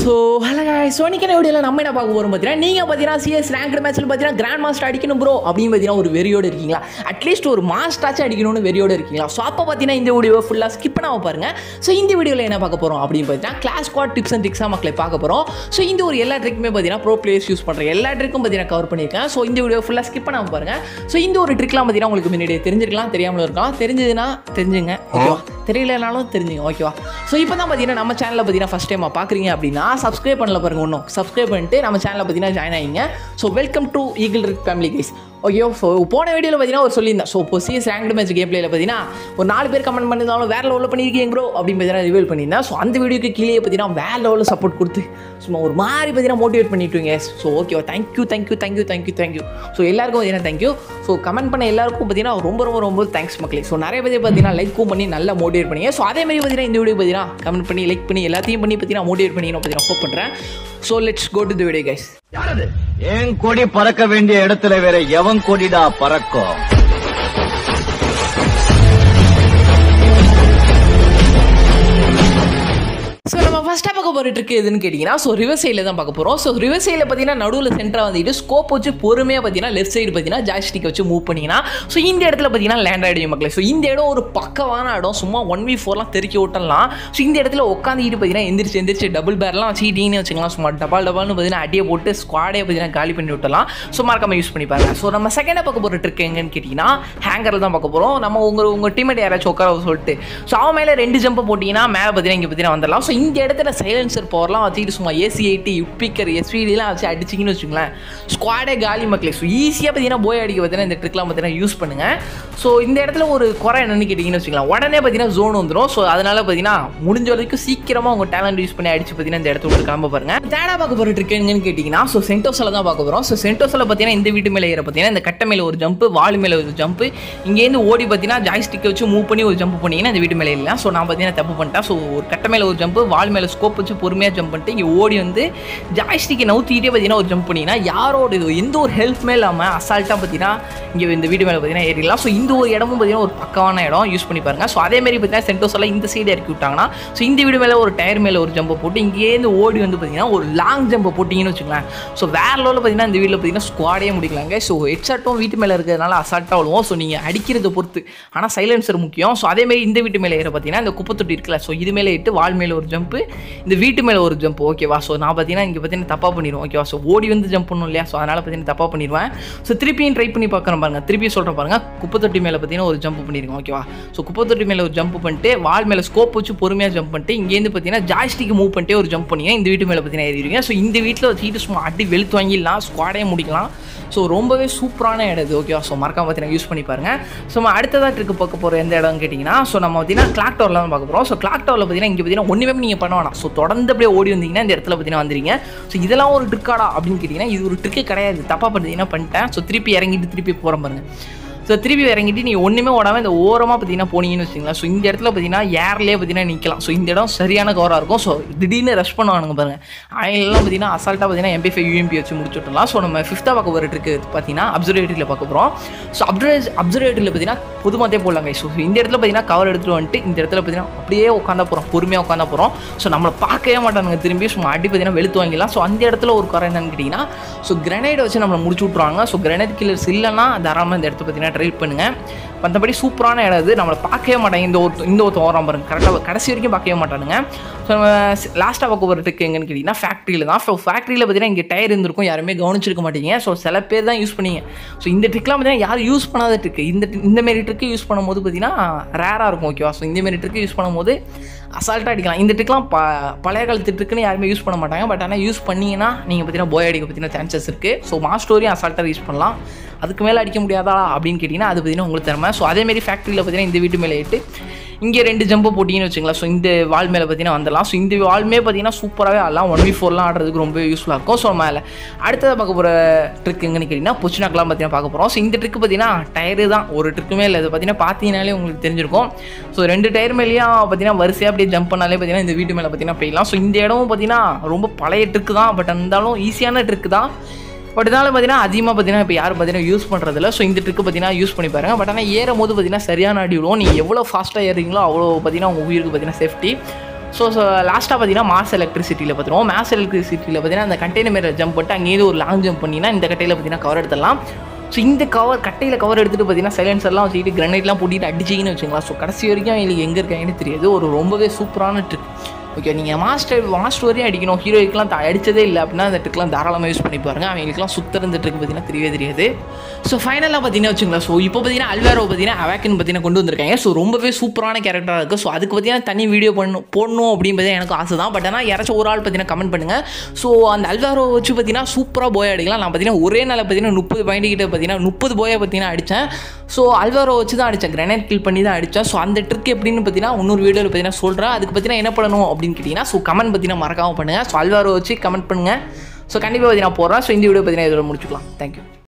so hello so இன்னைக்கு வீடியோவில் நம்ம என்ன பார்க்க போகிறோம் பார்த்தீங்கன்னா நீங்கள் பார்த்தீங்கன்னா சிஎஸ் ரேங்க்டு மேட்ச்சில் பார்த்தீங்கன்னா கிராண்ட் மாஸ்டர் அடிக்கணும் ப்ரோ அப்படின்னு பார்த்தீங்கன்னா ஒரு வெறியோடு இருக்கீங்களா அட்லீஸ்ட் ஒரு மாஸ்டராச்சும் அடிக்கணும்னு வெறியோடு இருக்கீங்களா ஸோ அப்போ பார்த்தீங்கன்னா இந்த வீடியோவை ஃபுல்லாக ஸ்கிப் பண்ணாம பாருங்க ஸோ இந்த வீடியோவில் என்ன பார்க்க போகிறோம் அப்படின்னு பார்த்தீங்கன்னா கிளாஸ் ஸ்குவாட் டிப்ஸ் அண்ட் ட்ரிக்ஸாக மக்களை பார்க்க போகிறோம் ஸோ இந்த ஒரு எல்லா ட்ரிக்குமே பார்த்தீங்கன்னா ப்ரோ பிளேயர்ஸ் யூஸ் பண்ணுற எல்லா ட்ரிக்கும் பார்த்தீங்கன்னா கவர் பண்ணியிருக்கேன் ஸோ இந்த வீடியோ ஃபுல்லாக ஸ்கிப் பண்ணாம பாருங்க ஸோ இந்த ஒரு ட்ரிக்லாம் பார்த்தீங்கன்னா உங்களுக்கு முன்னாடியே தெரிஞ்சிருக்கலாம் தெரியாமலும் இருக்கலாம் தெரிஞ்சதுன்னா தெரிஞ்சுங்க ஓகேவா தெரியலனாலும் தெரிஞ்சுங்க ஓகேவா ஸோ இப்போ தான் பார்த்தீங்கன்னா நம்ம சேனலில் பார்த்தீங்கன்னா ஃபஸ்ட் டைம் பார்க்குறீங்க அப்படின்னா சப்ஸ்கிரைப் பண்ணல பாருங்க ஒன்றும் சப்ஸ்கிரைப் பண்ணிட்டு நம்ம சேனலில் பார்த்தீங்கன்னா ஜாயின் ஆகிங்க so welcome to Eagle Rick family guys okay so போன வீடியோவில் பார்த்தீங்கன்னா ஒரு சொல்லியிருந்தேன் ஸோ இப்போ சிஎஸ் ரேங்க்டு மேட்ச் கேம் பிளேயில் பார்த்தீங்கன்னா ஒரு நாலு பேர் கமெண்ட் பண்ணியிருந்தாலும் வேறு லெவலில் பண்ணியிருக்கீங்க ப்ரோ அப்படின்னு பார்த்தீங்கன்னா ரிவீல் பண்ணியிருந்தேன் ஸோ அந்த வீடியோக்கு கீழே பார்த்தீங்கன்னா வேறு லெவலில் சப்போர்ட் கொடுத்து சும்மா ஒரு மாதிரி பார்த்தீங்கன்னா மோட்டிவேட் பண்ணிட்டுங்க ஸோ ஓகேவா thank you thank you thank you thank you thank you so எல்லாருக்கும் பார்த்தீங்கன்னா தேங்க்யூ ஸோ கமெண்ட் பண்ண எல்லாருக்கும் பார்த்தீங்கன்னா ரொம்ப ரொம்ப ரொம்ப தேங்க்ஸ் மக்களே ஸோ நிறைய பேர் பார்த்தீங்கன்னா லைக்கும் பண்ணி நல்லா மோட்டிவேட் பண்ணீங்க ஸோ அதே மாதிரி பார்த்தீங்கன்னா இந்த வீடியோ பார்த்தீங்கன்னா கமெண்ட் பண்ணி லைக் பண்ணி எல்லாத்தையும் பண்ணி பார்த்தீங்கன்னா மோட்டிவேட் பண்ணி நான் பார்த்தீங்கன்னா ஹோப் பண்ணுறேன் so let's go to the video guys என் கொடி பறக்க வேண்டிய இடத்துல வேற எவன் கொடிடா பறக்கும் ஸோ நம்ம ஃபஸ்ட்டாக பார்க்க போகிற ட்ரிக் எதுன்னு கேட்டிங்கன்னா ஸோ ரிவர் சைடில் தான் பார்க்க போகிறோம் ஸோ ரிவர் சைடில் பார்த்தீங்கன்னா நடுவில் சென்டராக வந்துட்டு ஸ்கோப் வச்சு பொறுமையாக பார்த்தீங்கன்னா லெஃப்ட் சைடு பார்த்தீங்கன்னா ஜாஸ்டிக் வச்சு மூவ் பண்ணிங்கன்னா ஸோ இந்த இடத்துல பார்த்தீங்கன்னா லேண்ட் ஆகிடும் மக்களே ஸோ இந்த இடம் ஒரு பக்கவான இடம் சும்மா ஒன் வி ஃபோர்லாம் தெருக்கி விட்டலாம் ஸோ இந்த இடத்துல உட்காந்துக்கிட்டு பார்த்தீங்கன்னா எந்திரிச்சு எந்திரிச்சு டபுள் பேர்லாம் வச்சுக்கிட்டீங்கன்னு வச்சுக்கலாம் சும்மா டபால் டபால்னு பார்த்தீங்கன்னா அடியை போட்டு ஸ்குவாடே பார்த்தீங்கன்னா காலி பண்ணி விட்டலாம் ஸோ மறக்காம யூஸ் பண்ணி பாருங்க ஸோ நம்ம செகண்டாக பார்க்க போகிற ட்ரிக் எங்கன்னு கேட்டிங்கன்னா ஹேங்கரில் தான் பார்க்க போகிறோம் நம்ம உங்கள் உங்கள் டீமேட் யாராச்சும் உட்கார சொல்லிட்டு ஸோ அவன் மேலே ரெண்டு ஜம்பை போட்டிங்கன்னா மேலே பார்த்தீங்கன்னா இங்கே பார்த்தீங்கன்னா வந்துடலாம் ஸோ இந்த இடத்துல சைலன்சர் பவர்லாம் வச்சுக்கிட்டு சும்மா ஏசி எயிட்டி உப்பிக்கர் எஸ்விடிலாம் வச்சு அடிச்சிங்கன்னு வச்சுங்களேன் ஸ்குவாடே காலி மக்களே ஸோ ஈஸியாக பார்த்தீங்கன்னா போய் அடிக்க பார்த்தீங்கன்னா இந்த ட்ரிக்லாம் பார்த்தீங்கன்னா யூஸ் பண்ணுங்கள் ஸோ இந்த இடத்துல ஒரு குறை என்னன்னு கேட்டிங்கன்னு வச்சுக்கலாம் உடனே பார்த்தீங்கன்னா ஜோன் வந்துடும் ஸோ அதனால் பார்த்தீங்கன்னா முடிஞ்ச வரைக்கும் சீக்கிரமாக உங்கள் டேலண்ட் யூஸ் பண்ணி அடிச்சு பார்த்தீங்கன்னா இந்த இடத்துல விட்டு கிளம்ப பாருங்க தேடா பார்க்க போகிற ட்ரிக் என்னன்னு கேட்டிங்கன்னா ஸோ சென்டோஸில் தான் பார்க்க போகிறோம் ஸோ சென்டோஸில் பார்த்தீங்கன்னா இந்த வீட்டு மேலே ஏற பார்த்தீங்கன்னா இந்த கட்டை மேலே ஒரு ஜம்ப் வால் மேலே ஒரு ஜம்ப் இங்கேருந்து ஓடி பார்த்தீங்கன்னா ஜாய்ஸ்டிக்கை வச்சு மூவ் பண்ணி ஒரு ஜம்ப் பண்ணிங்கன்னா இந்த வீட்டு மேலே இல்லை ஸோ நான் பார்த்தீங்கன்னா தப்பு பண்ணிட்டேன் ஸோ ஒரு கட்டை மேலே ஒரு ஜம்ப் வால் மேலே ஸ்கோப் வச்சு பொறுமையாக ஜம்ப் பண்ணிட்டு இங்கே ஓடி வந்து ஜாய்ஸ்டிக்கை நவுத்திக்கிட்டே பார்த்தீங்கன்னா ஒரு ஜம்ப் பண்ணிங்கன்னா யாரோட இது எந்த ஒரு ஹெல்ப்மே இல்லாமல் அசால்ட்டாக பார்த்தீங்கன்னா இங்கே இந்த வீடு மேலே பார்த்தீங்கன்னா ஏறிடலாம் ஸோ இந்த ஒரு இடமும் பார்த்தீங்கன்னா ஒரு பக்கமான இடம் யூஸ் பண்ணி பாருங்க ஸோ அதே மாதிரி பார்த்தீங்கன்னா சென்டோஸ் எல்லாம் இந்த சைடு இறக்கி விட்டாங்கன்னா ஸோ இந்த வீடு மேலே ஒரு டயர் மேலே ஒரு ஜம்பை போட்டு இங்கேருந்து ஓடி வந்து பார்த்தீங்கன்னா ஒரு லாங் ஜம்பை போட்டிங்கன்னு வச்சுக்கலாம் ஸோ வேற லெவலில் பார்த்தீங்கன்னா இந்த வீட்டில் பார்த்தீங்கன்னா ஸ்குவாடே முடிக்கலாங்க ஸோ ஹெட்ஷாட்டும் வீட்டு மேலே இருக்கிறதுனால அசால்ட்டாக விழுவோம் ஸோ நீங்கள் அடிக்கிறத பொறுத்து ஆனால் சைலன்சர் முக்கியம் ஸோ அதே மாதிரி இந்த வீட்டு மேலே ஏற பார்த்தீங்கன்னா இந்த குப்பை தொட்டி இருக்குல்ல ஸோ இது மேலே இட்டு வால் மேலே ஒரு ஜம்ப் இந்த வீட்டு மேலே ஒரு ஜம்ப் ஓகேவா ஸோ நான் பார்த்தீங்கன்னா இங்கே பார்த்தீங்கன்னா தப்பாக பண்ணிடுவோம் ஓகேவா ஸோ ஓடி வந்து ஜம்ப் பண்ணணும் இல்லையா ஸோ அதனால் பார்த்தீங்கன்னா தப்பாக பண்ணிடுவேன் ஸோ திருப்பியும் ட்ரை பண்ணி பார்க்குறேன் பாருங்க திருப்பி சொல்கிறேன் பாருங்க குப்பை தொட்டி மேலே பார்த்தீங்கன்னா ஒரு ஜம்ப் பண்ணிருக்கோம் ஓகேவா ஸோ குப்பை தொட்டி மேலே ஒரு ஜம்ப் பண்ணிட்டு வால் மேலே ஸ்கோப் வச்சு பொறுமையாக ஜம்ப் பண்ணிட்டு இங்கேருந்து பார்த்தீங்கன்னா ஜாய்ஸ்டிக் மூவ் பண்ணிட்டு ஒரு ஜம்ப் பண்ணீங்க இந்த வீட்டு மேலே பார்த்தீங்கன்னா ஏறிடுவீங்க ஸோ இந்த வீட்டில் வச்சுக்கிட்டு சும்மா அடி வெளுத்து வாங்கிடலாம் ஸ்குவாடே முடிக்கலாம் ஸோ ரொம்பவே சூப்பரான இடம் இது ஓகேவா ஸோ மறக்காம பார்த்தீங்கன்னா யூஸ் பண்ணி பாருங்க ஸோ நம்ம அடுத்ததாக ட்ரிக்கு பார்க்க போகிற எந்த இடம்னு கேட்டிங்கன்னா ஸோ நம்ம பார்த்தீங்கன்னா கிளாக் டவரில் தான் பார்க்க போகிறோம் ஸோ கிளாக் டவரில் பார்த்தீங்கன்னா இங்கே பார்த்தீங்கன்னா ஒன்றுமே நீங்கள் பண்ண வேணாம் ஸோ தொடர்ந்து அப்படியே ஓடி வந்தீங்கன்னா இந்த இடத்துல பார்த்தீங்கன்னா வந்துறீங்க ஸோ இதெல்லாம் ஒரு ட்ரிக்காடா அப்படின்னு கேட்டிங்கன்னா இது ஒரு ட்ரிக்கு கிடையாது தப்பாக பார்த்தீங்கன்னா பண்ணிட்டேன் ஸோ திருப்பி இறங்கிட்டு திருப்பி போகிற பாருங்க ஸோ திருப்பி இறங்கிட்டு நீ ஒன்றுமே ஓடாமல் இந்த ஓரமாக பார்த்தீங்கன்னா போனீங்கன்னு வச்சிங்களேன் ஸோ இந்த இடத்துல பார்த்தீங்கன்னா ஏர்லேயே பார்த்தீங்கன்னா நிற்கலாம் ஸோ இந்த இடம் சரியான கவராக இருக்கும் ஸோ திடீர்னு ரஷ் பண்ணுவானுங்க பாருங்க அவங்கெல்லாம் பார்த்தீங்கன்னா அசால்ட்டாக பார்த்தீங்கன்னா எம்பி ஃபைவ் யூஎம்பி வச்சு முடிச்சு விட்டுலாம் ஸோ நம்ம ஃபிஃப்த்தாக பார்க்க போகிற இருக்கு பார்த்தீங்கன்னா அப்சர்வேட்டரியில் பார்க்க போகிறோம் ஸோ அப்சர்வே அப்சர்வேட்டரியில் பார்த்தீங்கன்னா பொதுமாத்தே போடலாங்க ஸோ இந்த இடத்துல பார்த்தீங்கன்னா கவர் எடுத்துகிட்டு வந்துட்டு இந்த இடத்துல பார்த்தீங்கன்னா அப்படியே உட்காந்தா போகிறோம் பொறுமையாக உட்காந்தா போகிறோம் ஸோ நம்மளை பார்க்கவே மாட்டானுங்க திரும்பி சும்மா அடி பார்த்தீங்கன்னா வெளுத்து வாங்கிடலாம் ஸோ அந்த இடத்துல ஒரு குறை என்னன்னு கேட்டிங்கன்னா ஸோ கிரனைட் வச்சு நம்மளை முடிச்சு விட்ருவாங்க ஸோ கிரனைட் கில்லர்ஸ் இல்லைன்னா தாராளமாக இந்த இடத்த பார்த்தீங்கன்னா ட்ரை பண்ணுங்கள் மற்றபடி சூப்பரான இடம் இது நம்மளை பார்க்கவே மாட்டாங்க இந்த ஒரு இந்த ஒருத்தன் ஓரம் பாருங்க கரெக்டாக கடைசி வரைக்கும் பார்க்கவே மாட்டானுங்க ஸோ நம்ம லாஸ்ட்டாக பார்க்க போகிறதுக்கு எங்கன்னு கேட்டிங்கன்னா ஃபேக்ட்ரியில் தான் ஸோ ஃபேக்ட்ரியில் பார்த்தீங்கன்னா இங்கே டயர் இருந்திருக்கும் யாருமே கவனிச்சிருக்க மாட்டீங்க ஸோ சில பேர் தான் யூஸ் பண்ணீங்க ஸோ இந்த ட்ரிக்லாம் பார்த்தீங்கன்னா யாரும் யூஸ் பண்ணாத ட்ரிக் இந்த இந்த மாரி ட்ரிக்கு யூஸ் பண்ணும்போது பார்த்தீங்கன்னா ரேராக இருக்கும் ஓகேவா ஸோ இந்த மாரி ட்ரிக்கு யூஸ் பண்ணும்போது அசால்ட்டாக அடிக்கலாம் இந்த ட்ரிக்லாம் ப பழைய காலத்து ட்ரிக்குன்னு யாருமே யூஸ் பண்ண மாட்டாங்க பட் ஆனால் யூஸ் பண்ணீங்கன்னா நீங்கள் பார்த்தீங்கன்னா போய் அடிக்க பார்த்தீங்கன்னா சான்சஸ் இருக்குது ஸோ மாஸ்டோரியும் அசால்ட்டாக யூஸ் பண்ணலாம் அதுக்கு மேலே அடிக்க முடியாதா அப்படின்னு கேட்டிங்கன்னா அது பார்த்தீங்கன்னா உங்களுக்கு திறமை ஸோ அதேமாரி ஃபேக்ட்ரியில் பார்த்தீங்கன்னா இந்த வீட்டு மேலே இட்டு இங்கே ரெண்டு ஜம்பு போட்டிங்கன்னு வச்சுங்களேன் ஸோ இந்த வால் மேலே பார்த்தீங்கன்னா வந்துடலாம் ஸோ இந்த வால்மே பார்த்தீங்கன்னா சூப்பராகவே ஆடலாம் ஒன் வி ஃபோர்லாம் ஆடுறதுக்கு ரொம்ப யூஸ்ஃபுல்லாக இருக்கும் ஸோ மேலே அடுத்ததாக பார்க்க போகிற ட்ரிக் எங்கன்னு கேட்டிங்கன்னா பொச்சினாக்கெலாம் பார்த்தீங்கன்னா பார்க்க போகிறோம் ஸோ இந்த ட்ரிக் பார்த்தீங்கன்னா டயரு தான் ஒரு ட்ரிக்குமே இல்லை இது பார்த்தீங்கன்னா பார்த்தீங்கனாலே உங்களுக்கு தெரிஞ்சிருக்கும் ஸோ ரெண்டு டயர் மேலேயும் பார்த்தீங்கன்னா வரிசையாக அப்படியே ஜம்ப் பண்ணாலே பார்த்தீங்கன்னா இந்த வீட்டு மேலே பார்த்தீங்கன்னா போயிடலாம் ஸோ இந்த இடமும் பார்த்தீங்கன்னா ரொம்ப பழைய ட்ரிக்கு தான் பட் இருந்தாலும் ஈஸியான ட்ரிக்கு தான் பட் இதனால் பார்த்தீங்கன்னா அதிகமாக பார்த்தீங்கன்னா இப்போ யாரும் பார்த்தீங்கன்னா யூஸ் பண்ணுறதில்ல ஸோ இந்த ட்ரிக்கு பார்த்தீங்கன்னா யூஸ் பண்ணி பாருங்க பட் ஆனால் ஏறும் போது பார்த்தீங்கன்னா சரியான அடி விழுவும் நீங்கள் எவ்வளோ ஃபாஸ்ட்டாக ஏறுறீங்களோ அவ்வளோ பார்த்தீங்கன்னா உங்கள் உயிருக்கு பார்த்தீங்கன்னா சேஃப்டி ஸோ ஸோ லாஸ்ட்டாக பார்த்தீங்கன்னா மாஸ் எலக்ட்ரிசிட்டியில் பார்த்துருவோம் மாஸ் எலக்ட்ரிசிட்டியில் பார்த்தீங்கன்னா அந்த கண்டெய்னர் மேலே ஜம்ப் பண்ணிட்டு அங்கேயே ஒரு லாங் ஜம்ப் பண்ணினா இந்த கட்டையில் பார்த்தீங்கன்னா கவர் எடுத்துடலாம் ஸோ இந்த கவர் கட்டையில் கவர் எடுத்துகிட்டு பார்த்தீங்கன்னா சைலன்சர்லாம் வச்சுக்கிட்டு கிரனைட்லாம் போட்டிட்டு அடிச்சிங்கன்னு வச்சுங்களா ஸோ கடைசி வரைக்கும் அவங்களுக்கு எங்கே இருக்காங்கன்னு தெரியாது ஒரு ரொம்பவே சூப்பரான ட்ரிக் ஓகே நீங்கள் மாஸ்டர் மாஸ்டர் வரையும் அடிக்கணும் ஹீரோய்க்கெலாம் அடிச்சதே இல்லை அப்படின்னா அந்த ட்ரிக்லாம் தாராளமாக யூஸ் பண்ணி பாருங்க அவங்களுக்குலாம் சுத்தர் இந்த ட்ரிக் பார்த்தீங்கன்னா தெரியவே தெரியாது ஸோ ஃபைனலாக பார்த்தீங்கன்னா வச்சுங்களா ஸோ இப்போ பார்த்தீங்கன்னா அல்வேரோ பார்த்தீங்கன்னா அவாக்கின் பார்த்தீங்கன்னா கொண்டு வந்திருக்காங்க ஸோ ரொம்பவே சூப்பரான கேரக்டராக இருக்குது ஸோ அதுக்கு பார்த்தீங்கன்னா தனி வீடியோ பண்ணணும் போடணும் அப்படின்னு பார்த்தீங்கன்னா எனக்கு ஆசை தான் பட் ஆனால் யாராச்சும் ஒரு ஆள் பார்த்தீங்கன்னா கமெண்ட் பண்ணுங்கள் ஸோ அந்த அல்வேரோ வச்சு பார்த்தீங்கன்னா சூப்பராக போய் அடிக்கலாம் நான் பார்த்தீங்கன்னா ஒரே நாளில் பார்த்தீங்கன்னா முப்பது பாயிண்ட் கிட்ட பார்த்தீங்கன்னா முப்பது போயை பார்த்தீங்கன்னா அடித்தேன் ஸோ அல்வேரோ வச்சு தான் அடித்தேன் கிரனைட் கில் பண்ணி தான் அடித்தேன் ஸோ அந்த ட்ரிக் எப்படின்னு பார்த்தீங்கன்னா இன்னொரு வீடியோவில் பார்த்தீங்கன்னா சொல்கிறேன் அதுக்கு பார்த்தீங்கன்னா என்ன பண்ணணும் அப்படின்னு கேட்டிங்கன்னா ஸோ கமெண்ட் பார்த்தீங்கன்னா மறக்காமல் பண்ணுங்கள் ஸோ அல்வாரோ வச்சு கமெண்ட் பண்ணுங்கள் ஸோ கண்டிப்பாக பார்த்தீங்கன்னா போடுறேன் ஸோ இந்த வீடியோ பார்த்தீங்கன்னா இதோட முடிச்சுக்கலாம் தேங்க்யூ